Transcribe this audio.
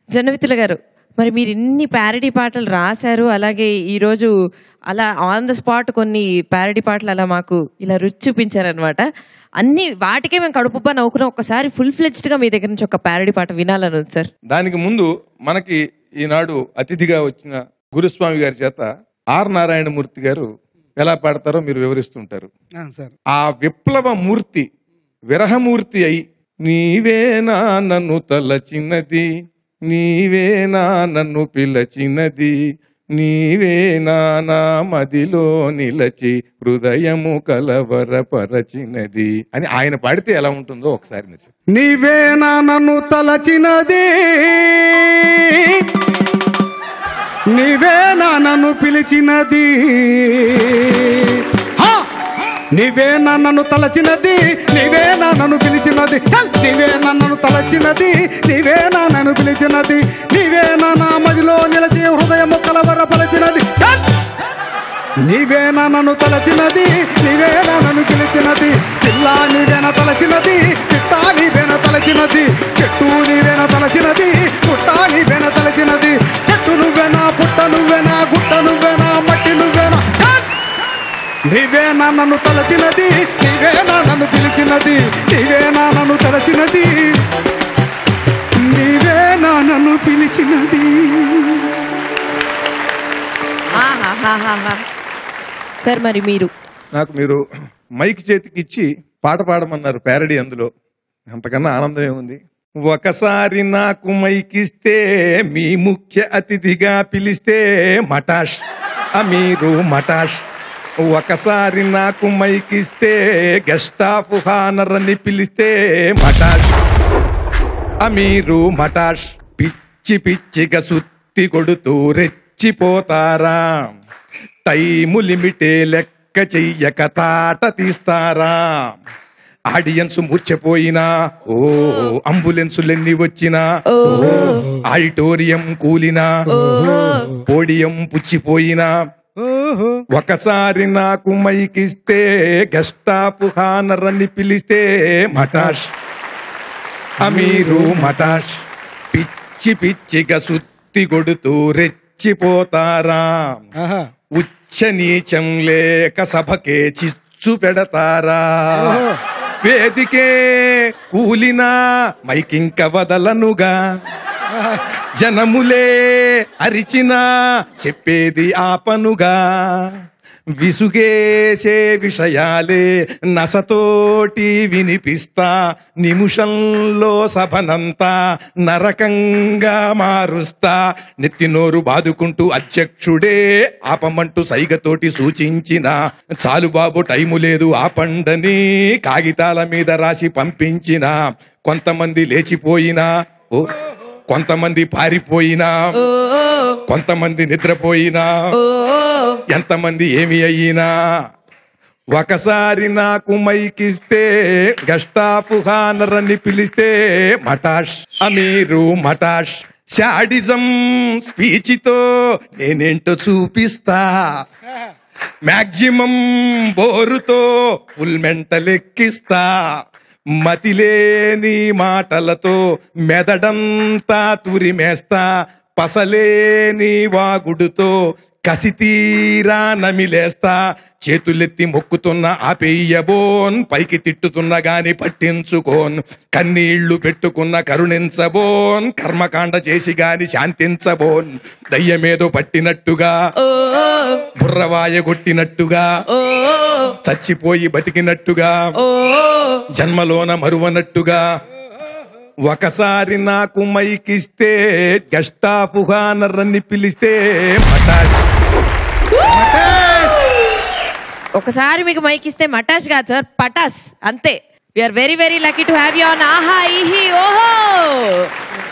జనవితుల గారు మరి మీరు ఇన్ని ప్యారడీ పాటలు రాశారు అలాగే ఈరోజు అలా ఆన్ ద స్పాట్ కొన్ని ప్యారడీ పాటలు అలా మాకు ఇలా రుచి చూపించారనమాట అన్ని వాటికే మేము కడుపుబ్బా నవ్వుకున్నాం ఒక్కసారి ఫుల్ ఫ్లెడ్జ్డ్ గా మీ దగ్గర నుంచి ఒక ప్యారడీ పాట వినాలని ఉంది సార్ దానికి ముందు మనకి ఈనాడు అతిథిగా వచ్చిన గురుస్వామి గారి చేత ఆర్ నారాయణమూర్తి గారు ఎలా పాడతారో మీరు వివరిస్తుంటారు సార్ ఆ విప్లవ మూర్తి విరహమూర్తి అయి నీవేనా నన్ను తలచినది నీవేనా నన్ను పిలచినది నీవేనా నా మదిలో నిలచి హృదయము కలవరపరచినది అని ఆయన పాడితే ఎలా ఉంటుందో ఒకసారి మీరు చెప్పండి. నీవేనా నన్ను తలచినది నీవేనా నన్ను పిలిచినది హా! నీవేనా నన్ను తలచినది నీవేనా నన్ను పిలిచినది చల్! నీవేనా నన్ను తలచినది నీవేనా నన్ను పిలిచినది నీవేనా నా మదిలో నిలచి హృదయము కలవరపలచినది చల్! నీవేనా నన్ను తలచినది నీవేనా నన్ను పిలిచినది పిల్ల నీవేన తలచినది పిట్ట నీవేన తలచినది చెట్టు నీవేన తలచినది పుట్ట నీవేన తలచినది చెట్టు నువ్వేనా పుట్ట నువ్వేనా గుట్ట నువ్వేనా మట్టి నువ్వేనా ఛట్! నీవేనా నన్ను తలచినది నీవేనా నన్ను పిలిచినది నీవేనా నన్ను తలచినది నీవేనా నన్ను పిలిచినది ఆహాహాహాహా. సార్ మరి మీరు నాకు మీరు మైక్ చేతికి ఇచ్చి పాట పాడమన్నారు ప్యారడీ అందులో అంతకన్నా ఆనందం ఏముంది ఒకసారి నాకు మైక్ ఇస్తే మీ ముఖ్య అతిథిగా పిలిస్తే మటాష్ ఆ మీరు మటాష్ ఒకసారి నాకు మైక్ ఇస్తే గెస్ట్ ఆఫ్ హానర్ అని పిలిస్తే మటాష్ ఆ మీరు మటాష్ పిచ్చి పిచ్చిగా సుత్తి కొడుతూ రెచ్చిపోతారా టైము లిమిటే లెక్క చెయ్యక తాట తీస్తారా ఆడియన్స్ మూర్చపోయినా ఓ అంబులెన్సులెన్ని వచ్చినా ఓ ఆడిటోరియం కూలినా పోడియం పుచ్చిపోయినా ఒకసారి నాకు మైకిస్తే గెస్ట్ ఆఫ్ హానర్ అని పిలిస్తే మటాష్ అమీరు మటాష్ పిచ్చి పిచ్చిగా సుత్తి కొడుతూ రెచ్చిపోతారా ఉచ్చ నీచం లేక సభకే చిచ్చు పెడతారా వేదికే కూలినా మైకింక వదలనుగా జనములే అరిచినా చెప్పేది ఆపనుగా విసుగేసే విషయాలే నసతోటి వినిపిస్తా నిమిషంలో సభనంతా నరకంగా మారుస్తా నెత్తినోరు బాదుకుంటూ అధ్యక్షుడే ఆపమంటూ సైగతోటి సూచించిన చాలు బాబు టైము లేదు ఆపండని కాగితాల మీద రాసి పంపించిన కొంతమంది లేచిపోయినా ఓ కొంతమంది పారిపోయినా కొంతమంది నిద్రపోయినా ఎంతమంది ఏమి అయ్యినా ఒకసారి నాకు మైకిస్తే గస్టాపు హానర్ అని పిలిస్తే మటాష్ అమీరు మటాష్ శాడిజం స్పీచ్తో నేనేంటో చూపిస్తా మాక్సిమం బోరుతో ఫుల్ మెంటల్ ఎక్కిస్తా మతిలేని మాటలతో మెదడంతా తురిమేస్తా పసలేని వాగుడుతో కసితీరా నమిలేస్తా చేతులెత్తి మొక్కుతున్న ఆపేయబోన్ పైకి తిట్టుతున్న గాని పట్టించుకోన్ కన్నీళ్లు పెట్టుకున్న కరుణించబోన్ కర్మకాండ చేసి గాని శాంతించబోన్ దయ్యమేదో పట్టినట్టుగా బుర్రవాయ కొట్టినట్టుగా చచ్చిపోయి బతికినట్టుగా జన్మలోన మరువనట్టుగా ఒకసారి నాకు మైకిస్తే గష్టాపుహానర్రని పిలిస్తే మటాష్ ఒకసారి మీకు మైక్ ఇస్తే మటాష్ కాదు సార్ పటాస్ అంతే we are very very lucky to have you on Aha ఈహి ఓహో